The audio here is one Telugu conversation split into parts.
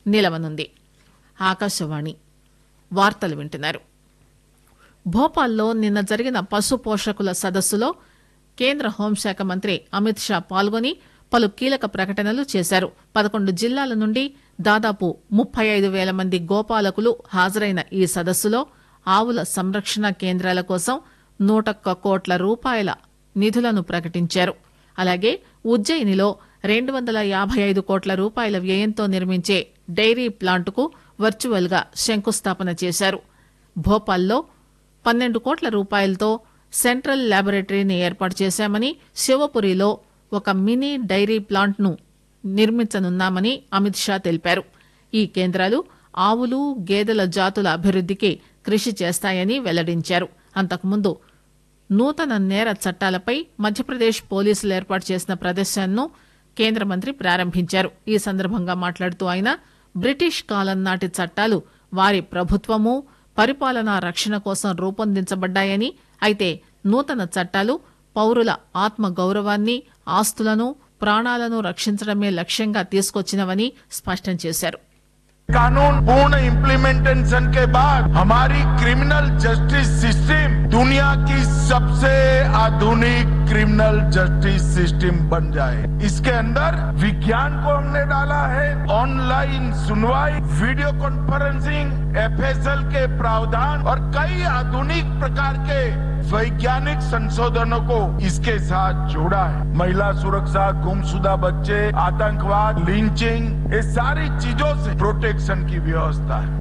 నిలవనుంది ఆకాశవాణి వార్తలు వింటున్నారు భోపాల్లో నిన్న జరిగిన పశు పోషకుల సదస్సులో కేంద్ర హోంశాఖ మంత్రి అమిత్ షా పాల్గొని పలు కీలక ప్రకటనలు చేశారు పదకొండు జిల్లాల నుండి దాదాపు ముప్పై ఐదు వేల మంది గోపాలకులు హాజరైన ఈ సదస్సులో ఆవుల సంరక్షణ కేంద్రాల కోసం నూటొక్క కోట్ల రూపాయల నిధులను ప్రకటించారు అలాగే ఉజ్జయినిలో రెండు వందల యాభై ఐదు కోట్ల రూపాయల వ్యయంతో నిర్మించే డైరీ ప్లాంటుకు వర్చువల్ గా శంకుస్థాపన చేశారు భోపాల్లో పన్నెండు కోట్ల రూపాయలతో సెంట్రల్ ల్యాబొరేటరీని ఏర్పాటు చేశామని శివపురిలో ఒక మినీ డైరీ ప్లాంట్ ను నిర్మించనున్నామని అమిత్ షా తెలిపారు ఈ కేంద్రాలు ఆవులు గేదెల జాతుల అభివృద్దికి కృషి చేస్తాయని వెల్లడించారు అంతకుముందు నూతన నేర చట్టాలపై మధ్యప్రదేశ్ పోలీసులు ఏర్పాటు చేసిన ప్రదర్శనను కేంద్ర మంత్రి ప్రారంభించారు ఈ సందర్భంగా మాట్లాడుతూ ఆయన బ్రిటిష్ కాలం నాటి చట్టాలు వారి ప్రభుత్వము పరిపాలనా రక్షణ కోసం రూపొందించబడ్డాయని అయితే నూతన చట్టాలు పౌరుల ఆత్మ గౌరవాన్ని ఆస్తులను ప్రాణాలను రక్షించడమే లక్ష్యంగా తీసుకొచ్చినవని స్పష్టం చేశారు कानून पूर्ण इम्प्लीमेंटेशन के बाद हमारी क्रिमिनल जस्टिस सिस्टम दुनिया की सबसे आधुनिक क्रिमिनल जस्टिस सिस्टम बन जाए इसके अंदर विज्ञान को हमने डाला है ऑनलाइन सुनवाई वीडियो कॉन्फ्रेंसिंग एफएसएल के प्रावधान और कई आधुनिक प्रकार के वैज्ञानिक संशोधनों को इसके साथ जोड़ा है महिला सुरक्षा गुमशुदा बच्चे आतंकवाद लिंचिंग ये सारी चीजों से प्रोटेक्शन की व्यवस्था है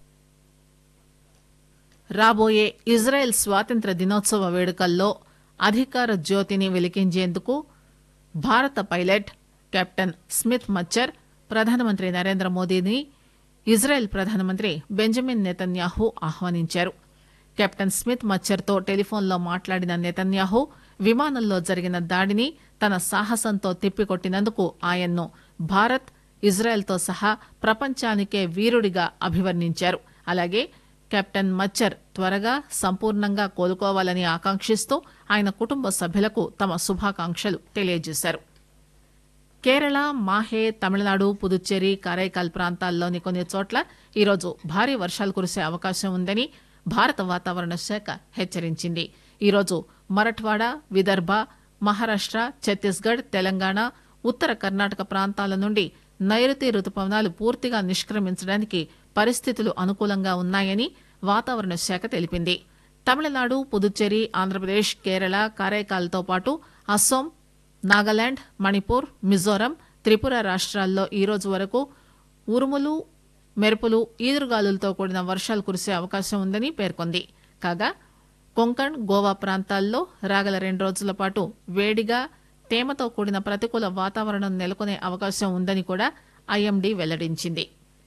రాబోయే ఇజ్రాయెల్ స్వాతంత్ర దినోత్సవ వేడుకల్లో అధికార జ్యోతిని వెలిగించేందుకు భారత పైలట్ కెప్టెన్ స్మిత్ మచ్చర్ ప్రధానమంత్రి నరేంద్ర మోదీని ఇజ్రాయెల్ ప్రధానమంత్రి బెంజమిన్ నెతన్యాహు ఆహ్వానించారు కెప్టెన్ స్మిత్ మచ్చర్తో టెలిఫోన్లో మాట్లాడిన నెతన్యాహు విమానంలో జరిగిన దాడిని తన సాహసంతో తిప్పికొట్టినందుకు ఆయన్ను భారత్ ఇజ్రాయెల్తో సహా ప్రపంచానికే వీరుడిగా అభివర్ణించారు అలాగే కెప్టెన్ మచ్చర్ త్వరగా సంపూర్ణంగా కోలుకోవాలని ఆకాంక్షిస్తూ ఆయన కుటుంబ సభ్యులకు తమ శుభాకాంక్షలు తెలియజేశారు కేరళ మాహే తమిళనాడు పుదుచ్చేరి కారైకాల్ ప్రాంతాల్లోని కొన్ని చోట్ల ఈరోజు భారీ వర్షాలు కురిసే అవకాశం ఉందని భారత వాతావరణ శాఖ హెచ్చరించింది ఈరోజు మరఠ్వాడ విదర్భ మహారాష్ట ఛత్తీస్గఢ్ తెలంగాణ ఉత్తర కర్ణాటక ప్రాంతాల నుండి నైరుతి రుతుపవనాలు పూర్తిగా నిష్క్రమించడానికి పరిస్థితులు అనుకూలంగా ఉన్నాయని వాతావరణ శాఖ తెలిపింది తమిళనాడు పుదుచ్చేరి ఆంధ్రప్రదేశ్ కేరళ కారైకాల్తో పాటు అస్సోం నాగాలాండ్ మణిపూర్ మిజోరం త్రిపుర రాష్ట్రాల్లో ఈ రోజు వరకు ఉరుములు మెరుపులు ఈదురుగాలులతో కూడిన వర్షాలు కురిసే అవకాశం ఉందని పేర్కొంది కాగా కొంకణ్ గోవా ప్రాంతాల్లో రాగల రెండు రోజుల పాటు వేడిగా తేమతో కూడిన ప్రతికూల వాతావరణం నెలకొనే అవకాశం ఉందని కూడా ఐఎండీ వెల్లడించింది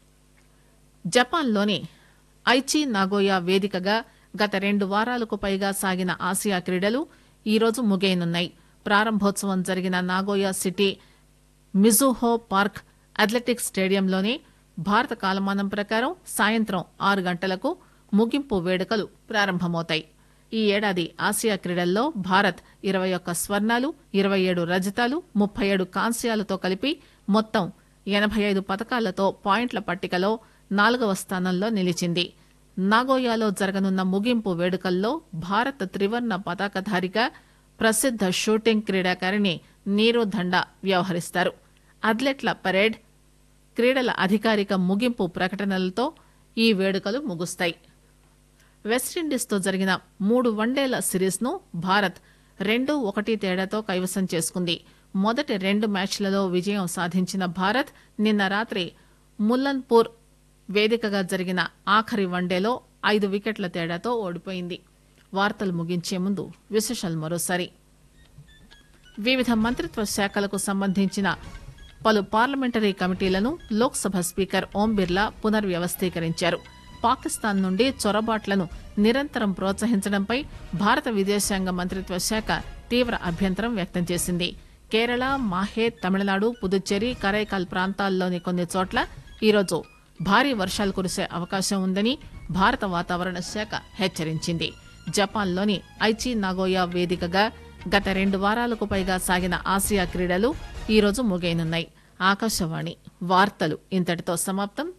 జపాన్లోని ఐచి నాగోయా వేదికగా గత రెండు వారాలకు పైగా సాగిన ఆసియా క్రీడలు ఈరోజు ముగియనున్నాయి ప్రారంభోత్సవం జరిగిన Nagoya city Mizuho park athletics స్టేడియంలోని భారత కాలమానం ప్రకారం సాయంత్రం ఆరు గంటలకు ముగింపు వేడుకలు ప్రారంభమవుతాయి ఈ ఏడాది ఆసియా క్రీడల్లో భారత్ ఇరవై ఒక్క స్వర్ణాలు ఇరవై ఏడు రజతాలు ముప్పై ఏడు కాంస్యాలతో కలిపి మొత్తం ఎనభై ఐదు పథకాలతో పాయింట్ల పట్టికలో నాలుగవ స్థానంలో నిలిచింది నాగోయాలో జరగనున్న ముగింపు వేడుకల్లో భారత త్రివర్ణ పతాకధారిగా ప్రసిద్ధ షూటింగ్ క్రీడాకారిణి నీరు దండా వ్యవహరిస్తారు అథ్లెట్ల పరేడ్ క్రీడల అధికారిక ముగింపు ప్రకటనలతో ఈ వేడుకలు ముగుస్తాయి వెస్టిండీస్తో జరిగిన మూడు వన్డేల సిరీస్ను భారత్ రెండు ఒకటి తేడాతో కైవసం చేసుకుంది మొదటి రెండు మ్యాచ్లలో విజయం సాధించిన భారత్ నిన్న రాత్రి ముల్లన్పూర్ వేదికగా జరిగిన ఆఖరి వన్డేలో ఐదు వికెట్ల తేడాతో ఓడిపోయింది వార్తలు ముగించే ముందు విశేషాలు మరోసారి వివిధ మంత్రిత్వ శాఖలకు సంబంధించిన పలు పార్లమెంటరీ కమిటీలను లోక్సభ స్పీకర్ ఓం బిర్లా పునర్వ్యవస్థీకరించారు పాకిస్తాన్ నుండి చొరబాట్లను నిరంతరం ప్రోత్సహించడంపై భారత విదేశాంగ మంత్రిత్వ శాఖ తీవ్ర అభ్యంతరం వ్యక్తం చేసింది కేరళ మాహే తమిళనాడు పుదుచ్చేరి కరైకాల్ ప్రాంతాల్లోని కొన్ని చోట్ల ఈరోజు భారీ వర్షాలు కురిసే అవకాశం ఉందని భారత వాతావరణ శాఖ హెచ్చరించింది జపాన్లోని ఐచి నాగోయా వేదికగా గత రెండు వారాలకు పైగా సాగిన ఆసియా క్రీడలు ఈరోజు ముగియనున్నాయి ఆకాశవాణి వార్తలు ఇంతటితో సమాప్తం